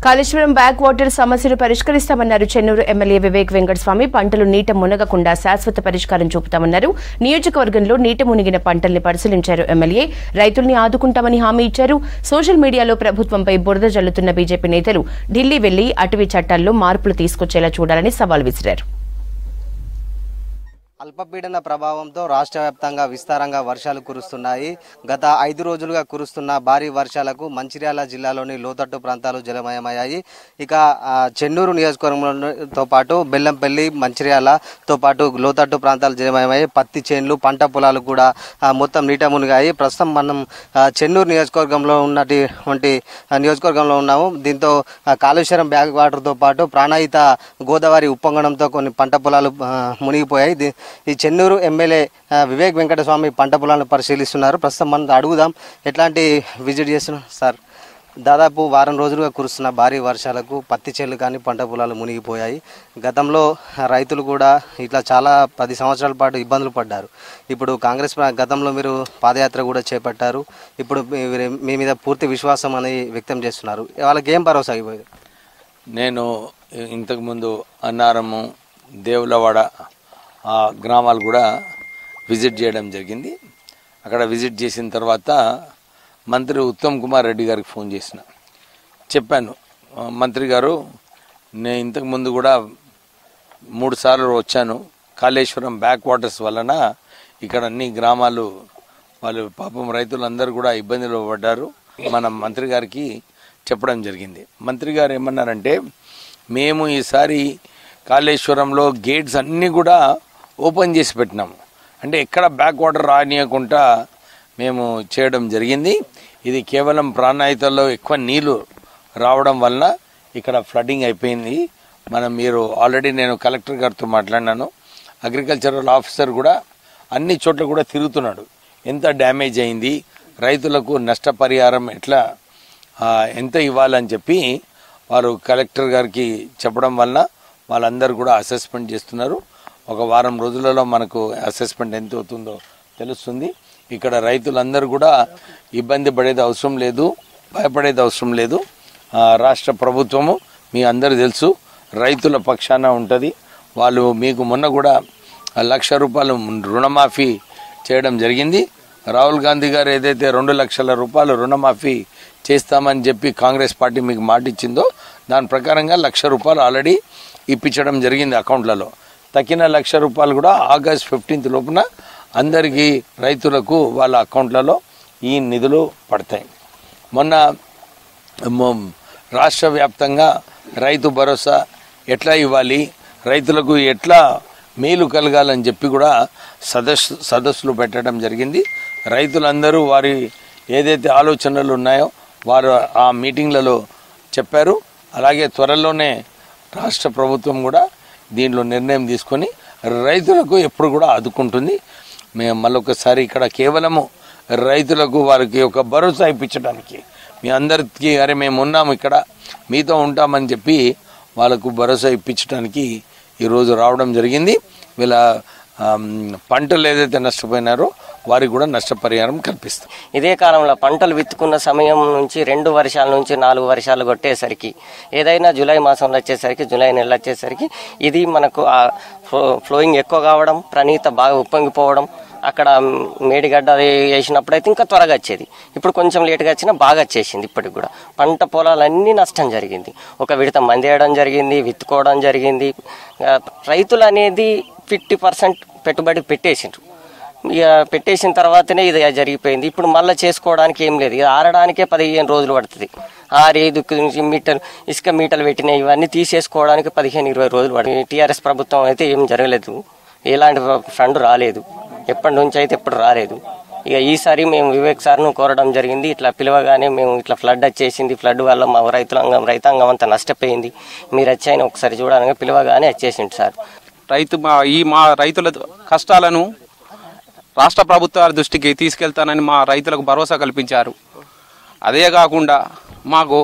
Kaleshwaram back water సమస్యను పరిష్కరిస్తామన్నారు Chennur MLA Vivek Venkataswamy పంటలు నీట మునగకుండా శాశ్వత పరిష్కారం చూపుతామన్నారు నియోజకవర్గంలో నీట మునిగిన పంటల్ని పరిశీలించారు ఎమ్మెల్యే రైతుల్ని ఆదుకుంటామని హామీ ఇచ్చారు సోషల్ మీడియాలో ప్రభుత్వంపై బురద జల్లుతున్న బీజేపీ నేతలు ఢిల్లీ వెళ్లి అటవీ చట్టాల్లో మార్పులు తీసుకొచ్చేలా చూడాలని సవాల్ విసిరారు అల్పపీడన ప్రభావంతో రాష్ట్ర వ్యాప్తంగా విస్తారంగా వర్షాలు కురుస్తున్నాయి గత ఐదు రోజులుగా కురుస్తున్న భారీ వర్షాలకు మంచిర్యాల జిల్లాలోని లోతట్టు ప్రాంతాలు జలమయమయ్యాయి ఇక ఆ, చెన్నూరు నియోజకవర్గంతో పాటు బెల్లంపల్లి మంచిర్యాలతో పాటు లోతట్టు ప్రాంతాలు జలమయమయ్యాయి పత్తి చేన్లు పంట పొలాలు కూడా ఆ, మొత్తం నీట మునిగాయి ప్రస్తుతం మనం ఆ, చెన్నూరు నియోజకవర్గంలో ఉన్నటువంటి ఆ, నియోజకవర్గంలో ఉన్నాము దీంతో ఆ, కాళేశ్వరం బ్యాక్ వాటర్తో పాటు ప్రాణాయిత గోదావరి ఉప్పొంగడంతో కొన్ని పంట పొలాలు ఆ, మునిగిపోయాయి దీ- ఈ చెన్నూరు ఎమ్మెల్యే ఆ, వివేక్ వెంకటస్వామి పంట పొలాలను పరిశీలిస్తున్నారు ప్రస్తుతం మనం అడుగుదాం ఎట్లాంటి విజిట్ చేస్తున్నారు సార్ దాదాపు వారం రోజులుగా కురుస్తున్న భారీ వర్షాలకు పత్తి చేలు కానీ పంట పొలాలు మునిగిపోయాయి గతంలో రైతులు కూడా ఇట్లా చాలా పది సంవత్సరాల పాటు ఇబ్బందులు పడ్డారు ఇప్పుడు కాంగ్రెస్ ప్ర- గతంలో మీరు పాదయాత్ర కూడా చేపట్టారు ఇప్పుడు మీ- మీ మీద పూర్తి విశ్వాసం అనేది వ్యక్తం చేస్తున్నారు వాళ్ళకి ఏం భరోసా అయిపోయింది నేను ఇంతకుముందు అన్నారము దేవులవాడ ఆ గ్రామాలు కూడా విజిట్ చేయడం జరిగింది అక్కడ విజిట్ చేసిన తర్వాత మంత్రి ఉత్తమ్ కుమార్ రెడ్డి గారికి ఫోన్ చేసిన చెప్పాను "ఆ, మంత్రి గారు నేను ఇంతకుముందు కూడా మూడు సార్లు వచ్చాను కాళేశ్వరం బ్యాక్ వాటర్స్ వలన ఇక్కడ అన్ని గ్రామాలు వాళ్ళు పాపం రైతులందరూ కూడా ఇబ్బందులు పడ్డారు మన మంత్రి గారికి చెప్పడం జరిగింది మంత్రి గారు ఏమన్నారంటే మేము ఈసారి కాళేశ్వరంలో గేట్స్ అన్నీ కూడా ఓపెన్ చేసి పెట్టినాము అంటే ఎక్కడ బ్యాక్ వాటర్ రానియకుండా మేము చేయడం జరిగింది ఇది కేవలం ప్రాణాయితల్లో ఎక్కువ నీళ్లు రావడం వలన ఇక్కడ ఫ్లడ్డింగ్ అయిపోయింది మనం మీరు ఆల్రెడీ నేను కలెక్టర్ గారితో మాట్లాడినాను అగ్రికల్చరల్ ఆఫీసర్ కూడా అన్ని చోట్ల కూడా తిరుగుతున్నాడు ఎంత డ్యామేజ్ అయింది రైతులకు నష్టపరిహారం ఎట్లా ఆ, ఎంత ఇవ్వాలని చెప్పి వారు కలెక్టర్ గారికి చెప్పడం వలన వాళ్ళందరూ కూడా అసెస్మెంట్ చేస్తున్నారు ఒక వారం రోజులలో మనకు అసెస్మెంట్ ఎంత అవుతుందో తెలుస్తుంది ఇక్కడ రైతులందరూ కూడా ఇబ్బంది పడేది అవసరం లేదు భయపడేది అవసరం లేదు ఆ, రాష్ట్ర ప్రభుత్వము మీ అందరు తెలుసు రైతుల పక్షాన ఉంటుంది వాళ్ళు మీకు మొన్న కూడా లక్ష రూపాయలు రుణమాఫీ చేయడం జరిగింది రాహుల్ గాంధీ గారు ఏదైతే రెండు లక్షల రూపాయలు రుణమాఫీ చేస్తామని చెప్పి కాంగ్రెస్ పార్టీ మీకు మాట ఇచ్చిందో దాని ప్రకారంగా లక్ష రూపాయలు ఆల్రెడీ ఇప్పించడం జరిగింది అకౌంట్లలో తక్కిన లక్ష రూపాయలు కూడా ఆగస్ట్ ఫిఫ్టీన్త్ లోపున అందరికీ రైతులకు వాళ్ళ అకౌంట్లలో ఈ నిధులు పడతాయి మొన్న మొ- రాష్ట్ర వ్యాప్తంగా రైతు భరోసా ఎట్లా ఇవ్వాలి రైతులకు ఎట్లా మేలు కలగాలని చెప్పి కూడా సదస్సు సదస్సులు పెట్టడం జరిగింది రైతులందరూ వారి ఏదైతే ఆలోచనలు ఉన్నాయో వారు ఆ మీటింగ్లలో చెప్పారు అలాగే త్వరలోనే రాష్ట్ర ప్రభుత్వం కూడా దీనిలో నిర్ణయం తీసుకొని రైతులకు ఎప్పుడు కూడా ఆదుకుంటుంది మేము మళ్ళొకసారి ఇక్కడ కేవలము రైతులకు వారికి ఒక భరోసా ఇప్పించడానికి మీ అందరికీ అరే మేము ఉన్నాము ఇక్కడ మీతో ఉంటామని చెప్పి వాళ్ళకు భరోసా ఇప్పించడానికి ఈరోజు రావడం జరిగింది వీళ్ళ ఆమ్, పంటలు ఏదైతే నష్టపోయినారో వారికి కూడా నష్టపరిహారం కల్పిస్తాం ఇదే కాలంలో పంటలు విత్తుకున్న సమయం నుంచి రెండు వర్షాల నుంచి నాలుగు వర్షాలు కొట్టేసరికి ఏదైనా జూలై మాసంలో వచ్చేసరికి జూలై నెల వచ్చేసరికి ఇది మనకు ఆ ఫ్లో ఫ్లోయింగ్ ఎక్కువ కావడం ప్రణీత బాగా ఉప్పొంగిపోవడం అక్కడ మేడిగడ్డ అది వేసినప్పుడు అయితే ఇంకా త్వరగా వచ్చేది ఇప్పుడు కొంచెం లేటుగా వచ్చినా బాగా వచ్చేసింది ఇప్పటికి కూడా పంట పొలాలన్నీ నష్టం జరిగింది ఒక విడత మంది వేయడం జరిగింది విత్తుకోవడం జరిగింది ఆ, రైతులు అనేది ఫిఫ్టీ పర్సెంట్ పెట్టుబడి పెట్టేసిండ్రు ఇక పెట్టేసిన తర్వాతనే ఇది జరిగిపోయింది ఇప్పుడు మళ్ళీ చేసుకోవడానికి ఏం లేదు ఇది ఆరడానికే పదిహేను రోజులు పడుతుంది ఆరి దుక్కు నుంచి మీటలు ఇసుక మీటలు పెట్టిన ఇవన్నీ తీసేసుకోవడానికి పదిహేను ఇరవై రోజులు పడుతుంది టీఆర్ఎస్ ప్రభుత్వం అయితే ఏం జరగలేదు ఎలాంటి ఫండ్ రాలేదు ఎప్పటి నుంచి అయితే ఎప్పుడు రాలేదు ఇక ఈసారి మేము వివేక్ సార్ను కోరడం జరిగింది ఇట్లా పిలవగానే మేము ఇట్లా ఫ్లడ్ వచ్చేసింది ఫ్లడ్ వల్ల మా రైతులంగం రైతాంగం అంతా నష్టపోయింది మీరు వచ్చాయని ఒకసారి చూడడానికి పిలవగానే వచ్చేసింది సార్ రైతు మా ఈ మా రైతుల కష్టాలను రాష్ట్ర ప్రభుత్వాల దృష్టికి తీసుకెళ్తానని మా రైతులకు భరోసా కల్పించారు అదే కాకుండా మాకు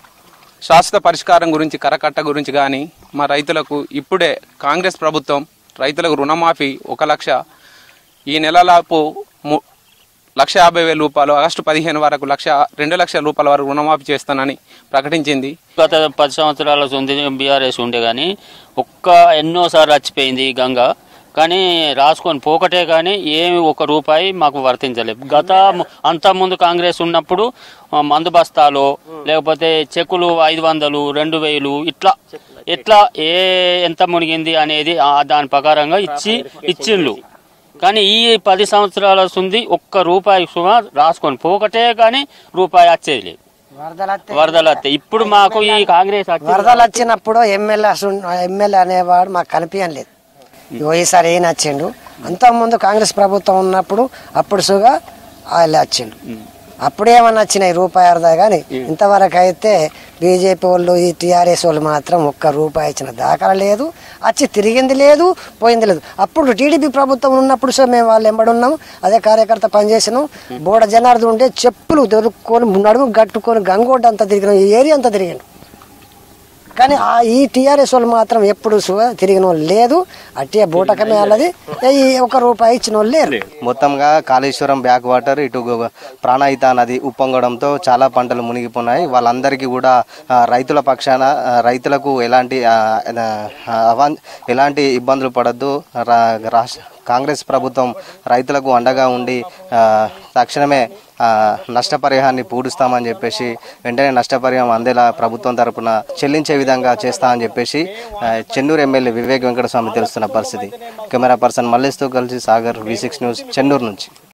శాశ్వత పరిష్కారం గురించి కరకట్ట గురించి కానీ మా రైతులకు ఇప్పుడే కాంగ్రెస్ ప్రభుత్వం రైతులకు రుణమాఫీ ఒక లక్ష ఈ నెలలాపు ము- లక్ష యాభై వేల రూపాయలు ఆగస్టు పదిహేను వరకు లక్ష రెండు లక్షల రూపాయల వరకు రుణమాఫీ చేస్తానని ప్రకటించింది గత పది సంవత్సరాల ఉంది బీఆర్ఎస్ ఉండే కానీ ఒక్క ఎన్నోసార్లు వచ్చిపోయింది ఈ గంగ కానీ రాసుకొని పోకటే కానీ ఏమి ఒక రూపాయి మాకు వర్తించలేదు గత ము- అంతకుముందు కాంగ్రెస్ ఉన్నప్పుడు ఆ, మందు బస్తాలు లేకపోతే చెక్కులు ఐదు వందలు రెండు వేలు ఇట్లా ఎట్లా ఏ ఎంత మునిగింది అనేది ఆ దాని ప్రకారంగా ఇచ్చి ఇచ్చిండ్రు కానీ ఈ పది సంవత్సరాల సుంది ఒక్క రూపాయి సుమా రాసుకొని పోకటే కానీ రూపాయి వచ్చేది లేదు వరదలు వస్తాయి ఇప్పుడు మాకు ఈ కాంగ్రెస్ వచ్చి వరదలు వచ్చినప్పుడు ఎమ్మెల్యే ఎమ్మెల్యే అనేవాడు మాకు కనిపించలేదు ఇగో ఈసారి ఏం వచ్చిండు అంతకుముందు కాంగ్రెస్ ప్రభుత్వం ఉన్నప్పుడు అప్పుడు సుగా ఆయన వచ్చిండు అప్పుడేమన్నా వచ్చినాయి రూపాయి అరదా కానీ ఇంతవరకు అయితే బీజేపీ వాళ్ళు ఈ టీఆర్ఎస్ వాళ్ళు మాత్రం ఒక్క రూపాయి ఇచ్చిన దాఖలా లేదు వచ్చి తిరిగింది లేదు పోయింది లేదు అప్పుడు టీడీపీ ప్రభుత్వం ఉన్నప్పుడు సో మేము వాళ్ళు ఎంబడి ఉన్నాము అదే కార్యకర్త పనిచేసినాం బోడ జనార్దన్ ఉంటే చెప్పులు దొరుకుకొని నడుము గట్టుకొని గంగోడ్డ అంతా తిరిగినాం ఈ ఏరియా అంతా తిరిగిండు కానీ ఆ ఈ టీఆర్ఎస్ వాళ్ళు మాత్రం ఎప్పుడు సు- తిరిగిన వాళ్ళు లేదు అట్టి బూటకమే వాళ్ళది ఈ ఒక రూపాయి ఇచ్చిన వాళ్ళు లేరు మొత్తంగా కాళేశ్వరం బ్యాక్ వాటర్ ఇటు గో- ప్రాణహిత నది ఉప్పొంగడంతో చాలా పంటలు మునిగిపోయినాయి వాళ్ళందరికీ కూడా ఆ, రైతుల పక్షాన ఆ, రైతులకు ఎలాంటి ఆ, ఆ, అవాన్- ఎలాంటి ఇబ్బందులు పడద్దు రా- రాష్ట్ర కాంగ్రెస్ ప్రభుత్వం రైతులకు అండగా ఉండి ఆ, తక్షణమే ఆ, నష్టపరిహారాన్ని పూడుస్తామని చెప్పేసి వెంటనే నష్టపరిహారం అందేలా ప్రభుత్వం తరపున చెల్లించే విధంగా చేస్తా అని చెప్పేసి ఆ, చెన్నూరు ఎమ్మెల్యే వివేక్ వెంకటస్వామి తెలుస్తున్న పరిస్థితి కెమెరా పర్సన్ మల్లేష్తో కలిసి Sagar V six news Chennur నుంచి